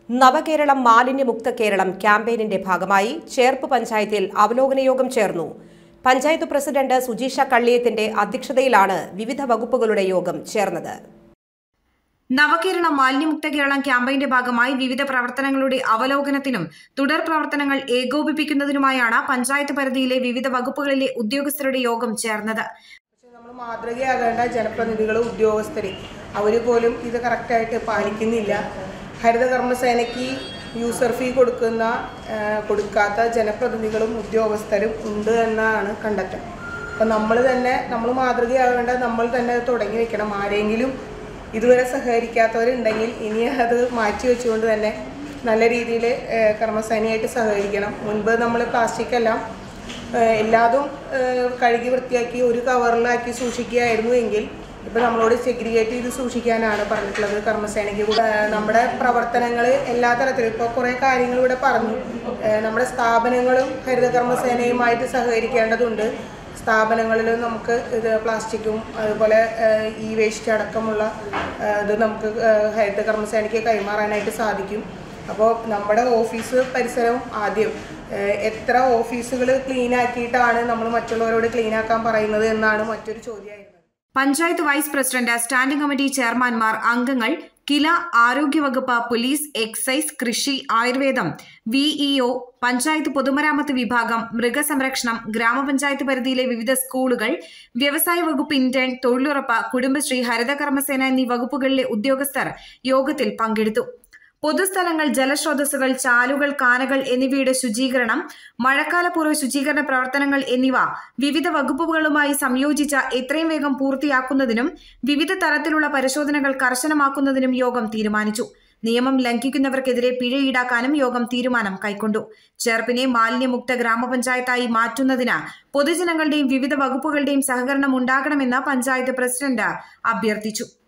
നവകേരളം മാലിന്യമുക്ത കേരളം ക്യാമ്പയിനിന്റെ ഭാഗമായി ചേർപ്പ് പഞ്ചായത്തിൽ അവലോകന യോഗം ചേർന്നു പഞ്ചായത്ത് പ്രസിഡന്റ് സുജീഷ കള്ളിയത്തിന്റെ അധ്യക്ഷതയിലാണ് വിവിധ വകുപ്പുകളുടെ യോഗം ചേർന്നത് നവകേരള മാലിന്യമുക്ത കേരളം ക്യാമ്പയിന്റെ ഭാഗമായി വിവിധ പ്രവർത്തനങ്ങളുടെ അവലോകനത്തിനും തുടർ പ്രവർത്തനങ്ങൾ ഏകോപിപ്പിക്കുന്നതിനുമായാണ് പഞ്ചായത്ത് പരിധിയിലെ വിവിധ വകുപ്പുകളിലെ ഉദ്യോഗസ്ഥരുടെ യോഗം ചേർന്നത് പക്ഷെ നമ്മൾ മാതൃകയാകേണ്ട ജനപ്രതിനിധികൾ ഉദ്യോഗസ്ഥർ അവർ പോലും ഇത് കറക്റ്റായിട്ട് പാലിക്കുന്നില്ല ഹരിത കർമ്മസേനയ്ക്ക് യൂസർ ഫീ കൊടുക്കുന്ന ആ, കൊടുക്കാത്ത ജനപ്രതിനിധികളും ഉദ്യോഗസ്ഥരും ഉണ്ട് എന്നാണ് കണ്ടെത്തൽ അപ്പം നമ്മൾ തന്നെ നമ്മൾ മാതൃകയാകേണ്ട നമ്മൾ തന്നെ അത് തുടങ്ങി വെക്കണം ആരെങ്കിലും ഇതുവരെ സഹകരിക്കാത്തവരുണ്ടെങ്കിൽ ഇനി അത് മാറ്റി വെച്ചുകൊണ്ട് തന്നെ നല്ല രീതിയിൽ കർമ്മസേനയായിട്ട് സഹകരിക്കണം മുൻപ് നമ്മൾ പ്ലാസ്റ്റിക് എല്ലാം ഏഹ് എല്ലാതും ഏഹ് കഴുകി വൃത്തിയാക്കി ഒരു കവറിലാക്കി സൂക്ഷിക്കുകയായിരുന്നു എങ്കിൽ ഇപ്പം നമ്മളോട് സെഗ്രിഗേറ്റ് ചെയ്ത് സൂക്ഷിക്കാനാണ് പറഞ്ഞിട്ടുള്ളത് കർമ്മസേനയ്ക്ക് കൂടെ ഏഹ് നമ്മുടെ പ്രവർത്തനങ്ങൾ എല്ലാ തരത്തിലും ഇപ്പോൾ കുറേ കാര്യങ്ങൾ ഇവിടെ പറഞ്ഞു ഏഹ് നമ്മുടെ സ്ഥാപനങ്ങളും ഹരിത കർമ്മസേനയുമായിട്ട് സഹകരിക്കേണ്ടതുണ്ട് സ്ഥാപനങ്ങളിൽ നമുക്ക് ഇത് പ്ലാസ്റ്റിക്കും അതുപോലെ ഏഹ് ഈ വേസ്റ്റ് അടക്കമുള്ള ഏഹ് ഇത് നമുക്ക് ഏഹ് ഹരിത കർമ്മസേനയ്ക്ക് കൈമാറാനായിട്ട് സാധിക്കും അപ്പോൾ നമ്മുടെ ഓഫീസ് പരിസരവും ആദ്യം ഏഹ് എത്ര ഓഫീസുകൾ ക്ലീൻ ആക്കിയിട്ടാണ് നമ്മൾ മറ്റുള്ളവരോട് ക്ലീൻ ആക്കാൻ പറയുന്നത് എന്നാണ് മറ്റൊരു ചോദ്യമായിരുന്നത് panchayat vice president standing committee ചെയർമാൻമാർ അംഗങ്ങൾ കില ആരോഗ്യവകുപ്പ് പോലീസ് എക്സൈസ് കൃഷി ആയുർവേദം വിഇഒ പഞ്ചായത്ത് പൊതുമരാമത്ത് വിഭാഗം മൃഗസംരക്ഷണം ഗ്രാമപഞ്ചായത്ത് പരിധിയിലെ വിവിധ സ്കൂളുകൾ വ്യവസായ വകുപ്പ് ഇന്റേൺ തൊഴിലുറപ്പ് കുടുംബശ്രീ ഹരിത കർമ്മസേന എന്നീ വകുപ്പുകളിലെ ഉദ്യോഗസ്ഥർ യോഗത്തിൽ പങ്കെടുത്തു പൊതുസ്ഥലങ്ങൾ ജലസ്രോതസ്സുകൾ ചാലുകൾ കാനകൾ എന്നിവയുടെ ശുചീകരണം മഴക്കാലപൂർവ്വ ശുചീകരണ പ്രവർത്തനങ്ങൾ എന്നിവ വിവിധ വകുപ്പുകളുമായി സംയോജിച്ച എത്രയും വേഗം പൂർത്തിയാക്കുന്നതിനും വിവിധ തരത്തിലുള്ള പരിശോധനകൾ കർശനമാക്കുന്നതിനും യോഗം തീരുമാനിച്ചു നിയമം ലംഘിക്കുന്നവർക്കെതിരെ പിഴ ഈടാക്കാനും യോഗം തീരുമാനം കൈക്കൊണ്ടു ചേർപ്പിനെ മാലിന്യമുക്ത ഗ്രാമപഞ്ചായത്തായി മാറ്റുന്നതിന് പൊതുജനങ്ങളുടെയും വിവിധ വകുപ്പുകളുടെയും സഹകരണം ഉണ്ടാകണമെന്ന് പഞ്ചായത്ത് പ്രസിഡന്റ് അഭ്യർത്ഥിച്ചു